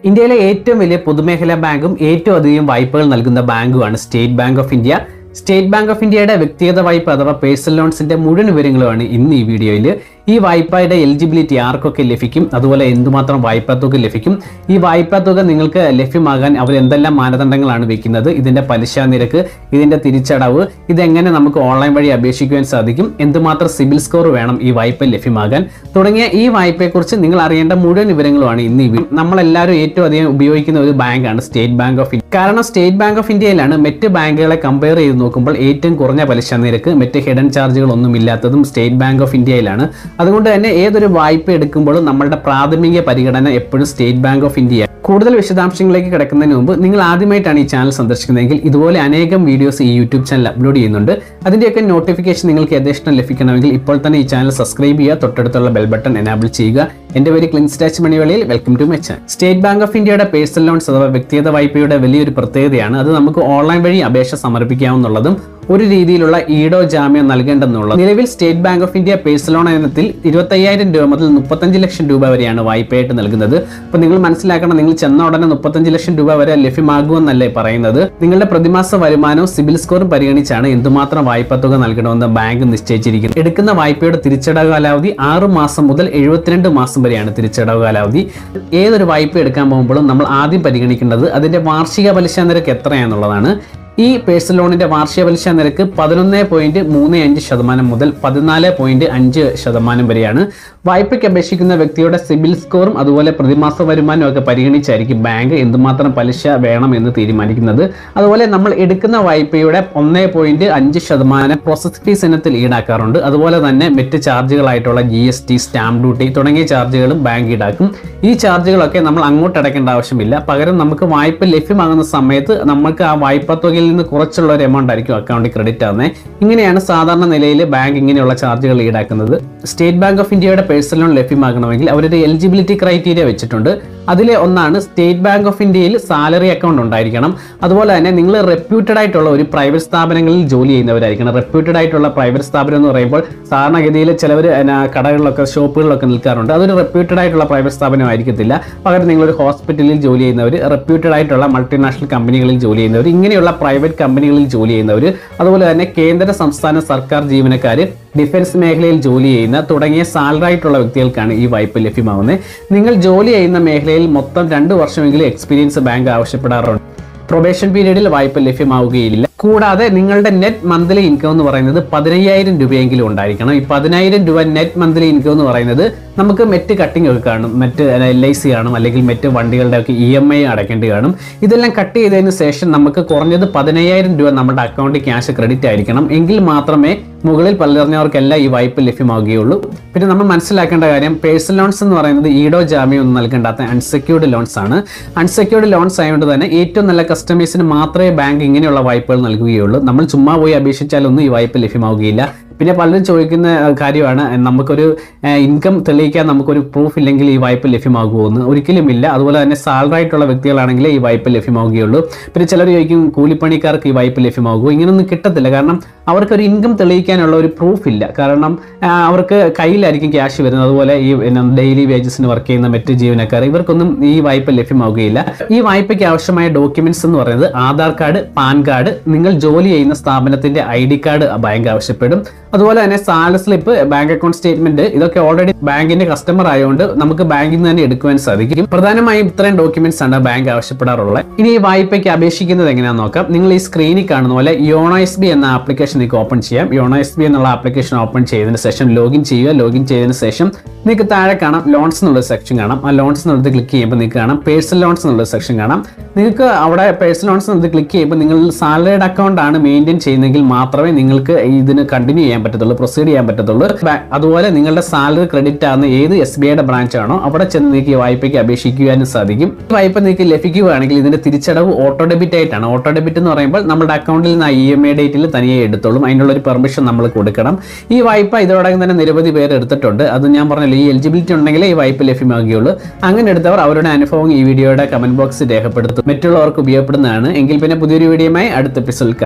ഇന്ത്യയിലെ ഏറ്റവും വലിയ പൊതുമേഖലാ ബാങ്കും ഏറ്റവും അധികം വായ്പകൾ നൽകുന്ന ബാങ്കുമാണ് State Bank of India State Bank of ഇന്ത്യയുടെ വ്യക്തിഗത വായ്പ അഥവാ പേഴ്സണൽ ലോൺസിന്റെ മുഴുവൻ വിവരങ്ങളുമാണ് ഇന്ന് ഈ വീഡിയോയിൽ ഈ വായ്പയുടെ എലിജിബിലിറ്റി ആർക്കൊക്കെ ലഭിക്കും അതുപോലെ എന്തുമാത്രം വായ്പാ തുക ലഭിക്കും ഈ വായ്പാ തുക നിങ്ങൾക്ക് ലഭ്യമാകാൻ അവർ എന്തെല്ലാം മാനദണ്ഡങ്ങളാണ് വെക്കുന്നത് ഇതിന്റെ പലിശ നിരക്ക് ഇതിന്റെ തിരിച്ചടവ് ഇതെങ്ങനെ നമുക്ക് ഓൺലൈൻ വഴി അപേക്ഷിക്കുവാൻ സാധിക്കും എന്തുമാത്രം സിബിൽ സ്കോർ വേണം ഈ വായ്പ ലഭ്യമാകാൻ തുടങ്ങിയ ഈ വായ്പയെക്കുറിച്ച് നിങ്ങൾ അറിയേണ്ട മുഴുവൻ വിവരങ്ങളുമാണ് ഇന്ന് ഈ വീഡിയോ നമ്മളെല്ലാവരും ഏറ്റവും അധികം ഉപയോഗിക്കുന്ന ഒരു ബാങ്കാണ് സ്റ്റേറ്റ് ബാങ്ക് ഓഫ് ഇന്ത്യ കാരണം സ്റ്റേറ്റ് ബാങ്ക് ഓഫ് ഇന്ത്യയിലാണ് മറ്റ് ബാങ്കുകളെ കമ്പയർ ചെയ്ത് നോക്കുമ്പോൾ ഏറ്റവും കുറഞ്ഞ പലിശ നിരക്ക് മറ്റ് ഹിഡൻ ചാർജുകൾ ഒന്നും ഇല്ലാത്തതും സ്റ്റേറ്റ് ബാങ്ക് ഓഫ് ഇന്ത്യയിലാണ് അതുകൊണ്ട് തന്നെ ഏതൊരു വായ്പ എടുക്കുമ്പോഴും നമ്മളുടെ പ്രാഥമിക പരിഗണന എപ്പോഴും സ്റ്റേറ്റ് ബാങ്ക് ഓഫ് ഇന്ത്യ കൂടുതൽ വിശദാംശങ്ങളിലേക്ക് കിടക്കുന്നതിന് മുമ്പ് നിങ്ങൾ ആദ്യമായിട്ടാണ് ഈ ചാനൽ സന്ദർശിക്കുന്നതെങ്കിൽ ഇതുപോലെ അനേകം വീഡിയോസ് ഈ യൂട്യൂബ് ചാനൽ അപ്ലോഡ് ചെയ്യുന്നുണ്ട് അതിൻ്റെയൊക്കെ നോട്ടിഫിക്കേഷൻ നിങ്ങൾക്ക് യഥേഷ്ടം ലഭിക്കണമെങ്കിൽ ഇപ്പോൾ തന്നെ ഈ ചാനൽ സബ്സ്ക്രൈബ് ചെയ്യുക തൊട്ടടുത്തുള്ള ബെൽ ബട്ടൺ എനാബിൾ ചെയ്യുക എന്റെ പേര് ക്ലിൻസ് ടാച്ച് മണിവളിയിൽ welcome to my channel State Bank of ഇന്ത്യയുടെ പേഴ്സണൽ ലോൺസ് അഥവാ വ്യക്തിഗത വായ്പയുടെ വലിയൊരു പ്രത്യേകതയാണ് അത് നമുക്ക് ഓൺലൈൻ വഴി അപേക്ഷ സമർപ്പിക്കാവുന്നുള്ളതും ഒരു രീതിയിലുള്ള ഈടോ ജാമ്യം നൽകേണ്ടെന്നുള്ളത് നിലവിൽ State Bank of India personal loan ഇനത്തിൽ ഇരുപത്തയ്യായിരം രൂപ മുതൽ മുപ്പത്തഞ്ച് ലക്ഷം രൂപ വരെയാണ് വായ്പയായിട്ട് നൽകുന്നത് അപ്പോൾ നിങ്ങൾ മനസ്സിലാക്കണം നിങ്ങൾ ചെന്ന ഉടനെ മുപ്പത്തഞ്ച് ലക്ഷം രൂപ വരെ ലഭ്യമാകുമെന്നല്ലേ പറയുന്നത് നിങ്ങളുടെ പ്രതിമാസ വരുമാനവും സിബിൽ സ്കോറും പരിഗണിച്ചാണ് എന്തുമാത്രം വായ്പാ തുക നൽകണമെന്ന് ബാങ്ക് നിശ്ചയിച്ചിരിക്കുന്നത് എടുക്കുന്ന വായ്പയുടെ തിരിച്ചടവ് കാലാവധി ആറ് മാസം മുതൽ എഴുപത്തിരണ്ട് മാസം വരെയാണ് തിരിച്ചടവ് കാലാവധി ഏതൊരു വായ്പ എടുക്കാൻ പോകുമ്പോഴും നമ്മൾ ആദ്യം പരിഗണിക്കേണ്ടത് അതിന്റെ വാർഷിക പലിശ നിരക്ക് എത്രയാണെന്നുള്ളതാണ് ഈ പേഴ്സണൽ ലോണിന്റെ വാർഷിക പലിശ നിരക്ക് പതിനൊന്ന് പോയിന്റ് മൂന്ന് അഞ്ച് ശതമാനം മുതൽ പതിനാല് പോയിന്റ് അഞ്ച് ശതമാനം വരെയാണ് വായ്പയ്ക്ക് അപേക്ഷിക്കുന്ന വ്യക്തിയുടെ സിബിൽ സ്കോറും അതുപോലെ പ്രതിമാസ വരുമാനവും ഒക്കെ പരിഗണിച്ചായിരിക്കും ബാങ്ക് എന്തുമാത്രം പലിശ വേണം എന്ന് തീരുമാനിക്കുന്നത് അതുപോലെ നമ്മൾ എടുക്കുന്ന വായ്പയുടെ ഒന്നേ പോയിന്റ് അഞ്ച് ശതമാനം പ്രോസസ് ഫീസ് ഇനത്തിൽ ഈടാക്കാറുണ്ട് അതുപോലെ തന്നെ മറ്റ് ചാർജുകളായിട്ടുള്ള G S T stamp duty തുടങ്ങിയ ചാർജുകളും ബാങ്ക് ഈടാക്കും ഈ ചാർജുകളൊക്കെ നമ്മൾ അങ്ങോട്ട് അടയ്ക്കേണ്ട ആവശ്യമില്ല പകരം നമുക്ക് വായ്പ ലഭ്യമാകുന്ന സമയത്ത് നമുക്ക് ആ വായ്പാ തുകയിൽ നിന്ന് കുറച്ചുള്ള ഒരു എമൗണ്ട് ആയിരിക്കും അക്കൗണ്ടിൽ ക്രെഡിറ്റ് ആവുന്നത് ഇങ്ങനെയാണ് സാധാരണ നിലയിൽ ബാങ്ക് ഇങ്ങനെയുള്ള ചാർജുകൾ ഈടാക്കുന്നത് സ്റ്റേറ്റ് ബാങ്ക് ഓഫ് ഇന്ത്യയുടെ പേഴ്സണൽ ലോൺ ലഭ്യമാകണമെങ്കിൽ അവരൊരു എലിജിബിലിറ്റി ക്രൈറ്റീരിയ വെച്ചിട്ടുണ്ട് അതിലെ ഒന്നാണ് സ്റ്റേറ്റ് ബാങ്ക് ഓഫ് ഇന്ത്യയിൽ സാലറി അക്കൗണ്ട് ഉണ്ടായിരിക്കണം അതുപോലെ തന്നെ നിങ്ങൾ റെപ്യൂട്ടഡ് ആയിട്ടുള്ള ഒരു പ്രൈവറ്റ് സ്ഥാപനങ്ങളിൽ ജോലി ചെയ്യുന്നവരായിരിക്കണം റെപ്യൂട്ടഡ് ആയിട്ടുള്ള പ്രൈവറ്റ് സ്ഥാപനം എന്ന് പറയുമ്പോൾ സാധാരണഗതിയിൽ ചിലവർ കടകളിലൊക്കെ ഷോപ്പുകളിലൊക്കെ നിൽക്കാറുണ്ട് അതൊരു റെപ്യൂട്ടഡ് ആയിട്ടുള്ള പ്രൈവറ്റ് സ്ഥാപനം ആയിരിക്കത്തില്ല പകരം നിങ്ങളൊരു ഹോസ്പിറ്റലിൽ ജോലി ചെയ്യുന്നവർ റെപ്യൂട്ടഡ് ആയിട്ടുള്ള മൾട്ടിനാഷണൽ കമ്പനികളിൽ ജോലി ചെയ്യുന്നവർ ഇങ്ങനെയുള്ള പ്രൈവറ്റ് കമ്പനികളിൽ ജോലി ചെയ്യുന്നവർ അതുപോലെ തന്നെ കേന്ദ്ര സംസ്ഥാന സർക്കാർ ജീവനക്കാർ ഡിഫൻസ് മേഖലയിൽ ജോലി ചെയ്യുന്ന തുടങ്ങിയ സാലറി ആയിട്ടുള്ള വ്യക്തികൾക്കാണ് ഈ വായ്പ ലഭ്യമാവുന്നത് നിങ്ങൾ ജോലി ചെയ്യുന്ന മേഖലയിൽ മൊത്തം രണ്ട് വർഷമെങ്കിലും എക്സ്പീരിയൻസ് ബാങ്ക് ആവശ്യപ്പെടാറുണ്ട് പ്രൊബേഷൻ പീരീഡിൽ വായ്പ ലഭ്യമാവുകയില്ല കൂടാതെ നിങ്ങളുടെ നെറ്റ് മന്ത്ലി ഇൻകം എന്ന് പറയുന്നത് പതിനയ്യായിരം രൂപയെങ്കിലും ഉണ്ടായിരിക്കണം ഈ പതിനായിരം രൂപ നെറ്റ് മന്ത്ലി ഇൻകം എന്ന് പറയുന്നത് നമുക്ക് മെറ്റ് കട്ടിംഗ് ഒക്കെ കാണും മറ്റ് എൽ ഐ സി കാണും അല്ലെങ്കിൽ മറ്റ് വണ്ടികളുടെ ഒക്കെ ഇ എം ഐ അടയ്ക്കേണ്ടി കാണും ഇതെല്ലാം കട്ട് ചെയ്തതിന് ശേഷം നമുക്ക് കുറഞ്ഞത് പതിനയ്യായിരം രൂപ നമ്മുടെ അക്കൗണ്ടിൽ ക്യാഷ് ക്രെഡിറ്റ് ആയിരിക്കണം എങ്കിൽ മാത്രമേ മുകളിൽ പറഞ്ഞവർക്കെല്ലാം ഈ വായ്പ ലഭ്യമാവുകയുള്ളൂ പിന്നെ നമ്മൾ മനസ്സിലാക്കേണ്ട കാര്യം പേഴ്സണൽ ലോൺസ് എന്ന് പറയുന്നത് ഈടോ ജാമ്യം ഒന്നും നൽകേണ്ടാത്ത അൺസെക്യൂർഡ് ലോൺസ് ആണ് അൺസെക്യൂർഡ് ലോൺസ് ആയതുകൊണ്ട് തന്നെ ഏറ്റവും നല്ല കസ്റ്റമേഴ്സിന് മാത്രമേ ബാങ്ക് ഇങ്ങനെയുള്ള വായ്പകൾ നൽകുകയുള്ളൂ നമ്മൾ ചുമ്മാ പോയി അപേക്ഷിച്ചാലൊന്നും ഈ വായ്പ ലഭ്യമാവുകയില്ല പിന്നെ പലരും ചോദിക്കുന്ന കാര്യമാണ് നമുക്കൊരു ഇൻകം തെളിയിക്കാൻ നമുക്കൊരു പ്രൂഫ് ഇല്ലെങ്കിൽ ഈ വായ്പ ലഭ്യമാകുമോ എന്ന് ഒരിക്കലും ഇല്ല അതുപോലെ തന്നെ സാലറി ആയിട്ടുള്ള വ്യക്തികളാണെങ്കിൽ ഈ വായ്പ ലഭ്യമാവുകയുള്ളൂ പിന്നെ ചിലർ ചോദിക്കും കൂലിപ്പണിക്കാർക്ക് ഈ വായ്പ ലഭ്യമാകുമോ ഇങ്ങനൊന്നും കിട്ടത്തില്ല കാരണം അവർക്കൊരു ഇൻകം തെളിയിക്കാനുള്ള ഒരു പ്രൂഫ് ഇല്ല കാരണം ആ, അവർക്ക് കയ്യിലായിരിക്കും ക്യാഷ് വരുന്നത് അതുപോലെ ഈ ഡെയിലി വേജസിന് വർക്ക് ചെയ്യുന്ന മറ്റ് ജീവനക്കാർ ഇവർക്കൊന്നും ഈ വായ്പ ലഭ്യമാവുകയില്ല ഈ വായ്പയ്ക്ക് ആവശ്യമായ ഡോക്യുമെന്റ്സ് എന്ന് പറയുന്നത് ആധാർ കാർഡ് പാൻ കാർഡ് നിങ്ങൾ ജോലി ചെയ്യുന്ന സ്ഥാപനത്തിന്റെ ഐ ഡി കാർഡ് ബാങ്ക് ആവശ്യപ്പെടും അതുപോലെ തന്നെ salary slip bank account statement ഇതൊക്കെ ഓൾറെഡി ബാങ്കിന്റെ കസ്റ്റമർ ആയതുകൊണ്ട് നമുക്ക് ബാങ്കിൽ നിന്ന് തന്നെ എടുക്കുവാൻ സാധിക്കും പ്രധാനമായും ഇത്രയും ഡോക്യുമെന്റ്സ് ആണ് ബാങ്ക് ആവശ്യപ്പെടാറുള്ളത് ഇനി ഈ വായ്പയ്ക്ക് അപേക്ഷിക്കുന്നത് എങ്ങനെയാണെന്ന് നോക്കാം നിങ്ങൾ ഈ സ്ക്രീനിൽ കാണുന്ന പോലെ യോണോ എസ് ബി എന്ന ആപ്ലിക്കേഷൻ നിങ്ങൾക്ക് ഓപ്പൺ ചെയ്യാം യോണോ എസ് ബി എന്നുള്ള ആപ്ലിക്കേഷൻ ഓപ്പൺ ചെയ്തതിന് ശേഷം ലോഗിൻ ചെയ്യുക ലോഗിൻ ചെയ്തതിന് ശേഷം നിങ്ങൾക്ക് താഴെ കാണാം ലോൺസ് എന്നുള്ള സെക്ഷൻ കാണാം ആ ലോൺസ് എന്നുള്ളത് ക്ലിക്ക് ചെയ്യുമ്പോൾ നിങ്ങൾക്ക് കാണാം പേഴ്സണൽ ലോൺസ് എന്നുള്ള സെക്ഷൻ കാണാം നിങ്ങൾക്ക് അവിടെ പേഴ്സണൽ ലോൺസ് എന്നുള്ളത് ക്ലിക്ക് ചെയ്യുമ്പോൾ നിങ്ങൾ സാലറിഡ് അക്കൗണ്ട് ആണ് മെയിൻറ്റെയിൻ ചെയ്യുന്നതെങ്കിൽ മാത്രമേ നിങ്ങൾക്ക് ഇതിന് കണ്ടിന്യൂ ചെയ്യാൻ പറ്റത്തുള്ളൂ പ്രൊസീഡ് ചെയ്യാൻ പറ്റത്തുള്ളൂ ബാ- അതുപോലെ നിങ്ങളുടെ സാലറി ക്രെഡിറ്റ് ആകുന്ന ഏത് എസ് ബി ഐയുടെ ബ്രാഞ്ച് ആണോ അവിടെ ചെന്ന് നിങ്ങൾക്ക് ഈ വായ്പയ്ക്ക് അപേക്ഷിക്കുവാനും സാധിക്കും ഈ വായ്പ നിങ്ങൾക്ക് ലഭിക്കുകയാണെങ്കിൽ ഇതിന്റെ തിരിച്ചടവ് ഓട്ടോ ഡെബിറ്റ് ആയിട്ടാണ് ഓട്ടോ ഡെബിറ്റ് എന്ന് പറയുമ്പോൾ നമ്മുടെ അക്കൗണ്ടിൽ നിന്ന് ഇ എം ഐ ഡേറ്റിൽ തനിയെ എടുത്തോളും അതിനുള്ള ഒരു പെർമിഷൻ നമ്മൾ കൊടുക്കണം ഈ വായ്പ ഇതോടകം തന്നെ നിരവധി പേര് എടുത്തിട്ടുണ്ട് അത് ഞാൻ പറഞ്ഞല്ലോ ഈ എലിജിബിലിറ്റി ഉണ്ടെങ്കിലേ ഈ വായ്പ ലഭ്യമാകുകയുള്ളൂ അങ്ങനെ എടുത്തവർ അവരുടെ അനുഭവം ഈ വീഡിയോയുടെ കമന്റ് ബോക്സിൽ രേഖപ്പെടുത്തും മറ്റുള്ളവർക്ക് ഉപയോഗപ്പെടുന്നതാണ് എങ്കിൽ പിന്നെ പുതിയൊരു വീഡിയോയുമായി അടുത്ത എപ്പിസോഡിൽ